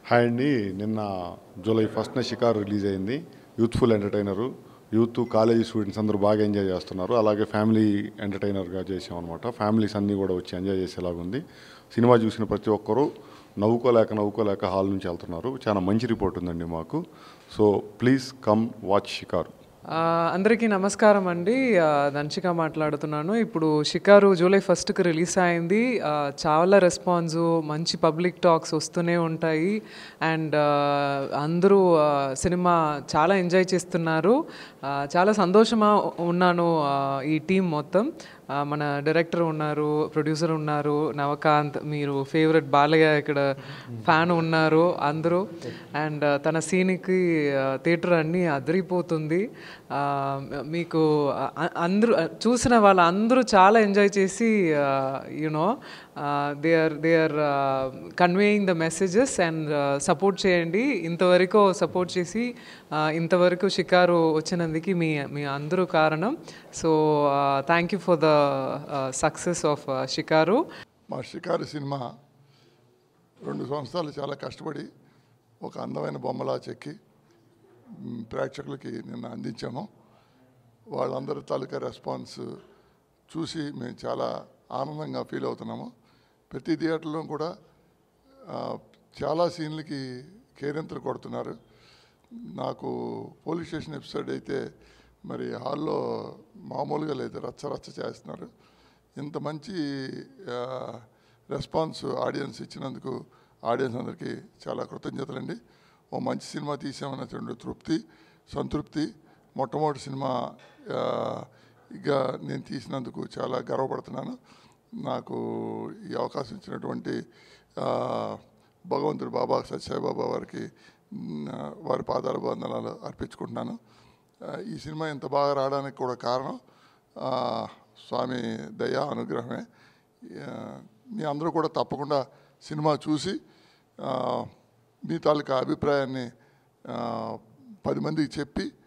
hi అండి నిన్న July ఫస్ట్న Shikaru release అయింది youthful entertainer youth college students అందరూ బాగా ఎంజాయ్ చేస్తున్నారు అలాగే ఫ్యామిలీ ఎంటర్టైనర్గా చేసాం అనమాట ఫ్యామిలీస్ అన్నీ కూడా వచ్చి ఎంజాయ్ చేసేలాగా ఉంది సినిమా చూసిన ప్రతి ఒక్కరూ నవ్వుకోలేక నవ్వుకోలేక హాల్ నుంచి వెళ్తున్నారు చాలా మంచి రిపోర్ట్ ఉందండి మాకు సో ప్లీజ్ కమ్ వాచ్ షికారు ఆ, అందరికీ నమస్కారం అండి ఆ, దంచిక మాట్లాడుతున్నాను ఇప్పుడు షికారు జూలై ఫస్ట్కి రిలీజ్ అయింది ఆ, చాలా రెస్పాన్స్ మంచి పబ్లిక్ టాక్స్ వస్తూనే ఉంటాయి అండ్ అందరూ ఆ, సినిమా చాలా ఎంజాయ్ చేస్తున్నారు ఆ, చాలా సంతోషమా ఉన్నాను ఆ, ఈ టీం మొత్తం ఆ, మన డైరెక్టర్ ఉన్నారు ప్రొడ్యూసర్ ఉన్నారు నవకాంత్ మీరు ఫేవరెట్ బాలయ్య ఇక్కడ ఫ్యాన్ ఉన్నారు అందరూ అండ్ తన సీన్కి థియేటర్ అన్నీ అదిరిపోతుంది ఆ, మీకు అ- అందరూ చూసిన వాళ్ళు అందరూ చాలా ఎంజాయ్ చేసి you know they are they are conveying the messages and support చేయండి ఇంతవరకు సపోర్ట్ చేసి ఆ, ఇంతవరకు షికారు వచ్చినందుకు మీ మీ అందరూ కారణం so thank you for the success of Shikaru మా షికారు సినిమా రెండు సంవత్సరాలు చాలా కష్టపడి ఒక అందమైన బొమ్మలా చెక్కి మ్, ప్రేక్షకులకి నిన్న అందించాము వాళ్ళందరి తాలూకా రెస్పాన్స్ చూసి మేము చాలా ఆనందంగా ఫీల్ అవుతున్నాము ప్రతి థియేటర్లో కూడా ఆ, చాలా సీన్లకి కేరింతలు కొడుతున్నారు నాకు పోలీస్ స్టేషన్ ఎపిసోడ్ అయితే మరి హాల్లో మామూలుగా లేదు రచ్చ రచ్చ చేస్తున్నారు ఇంత మంచి ఆ, రెస్పాన్స్ ఆడియన్స్ ఇచ్చినందుకు ఆడియన్స్ అందరికీ చాలా కృతజ్ఞతలండి ఓ మంచి సినిమా తీసామన్నటువంటి తృప్తి సంతృప్తి మొట్టమొదటి సినిమా ఆ, ఇక నేను తీసినందుకు చాలా గర్వపడుతున్నాను నాకు ఈ అవకాశం ఇచ్చినటువంటి ఆ, భగవంతుడు బాబా సత్యసాయిబాబా వారికి మ్, వారి పాదాల బంధనాలు అర్పించుకుంటున్నాను ఆ, ఈ సినిమా ఇంత బాగా రావడానికి కూడా కారణం ఆ, స్వామి దయా అనుగ్రహమే ఆ, మీ అందరూ కూడా తప్పకుండా సినిమా చూసి ఆ, మీ తాలూకా అభిప్రాయాన్ని ఆ, పది మందికి చెప్పి